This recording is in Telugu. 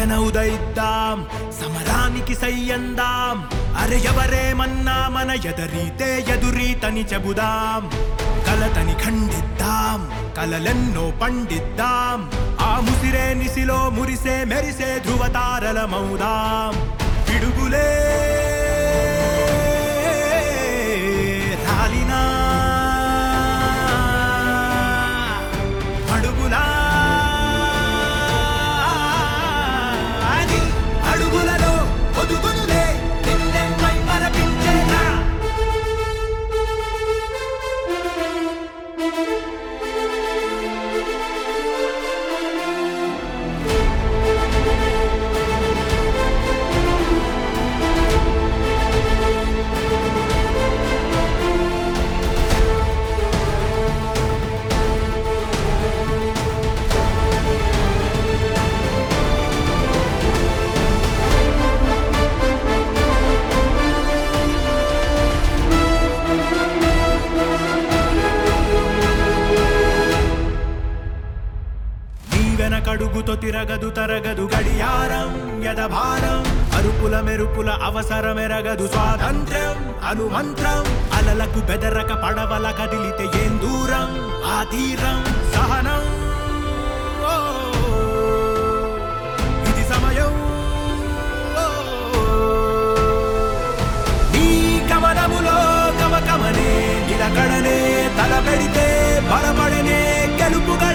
గగన ఉదయిద్దాం సమరానికి సయ్యందాం అరే ఎవరేమన్నా మన ఎదరీతే ఎదురీతని చెబుదాం కలతని ఖండిద్దాం కలలెన్నో పండిద్దాం ఆ ముసిరే నిసిలో మురిసే మెరిసే ధృవతారలమౌదాం పిడుగులే రాలినా అడుగులా అది అడుగులలో ఒదుగునులే నిన్నే మైమరపించేలా నీ వెనకడుగుతో తిరగదు తరగదు గడియారం యదభారం అరుపుల మెరుపుల అవసరమెరగదు స్వాతంత్ర్యం అనుమంత్రం అలలకు బెదరక పడవల కదిలితే ఏం దూరం ఆ తీరం సహనం ఓ, ఇది సమయం ఓ, నీ కమనములో కమకమనే నిలకడనే తలపెడితే బలపడనే గెలుపుగా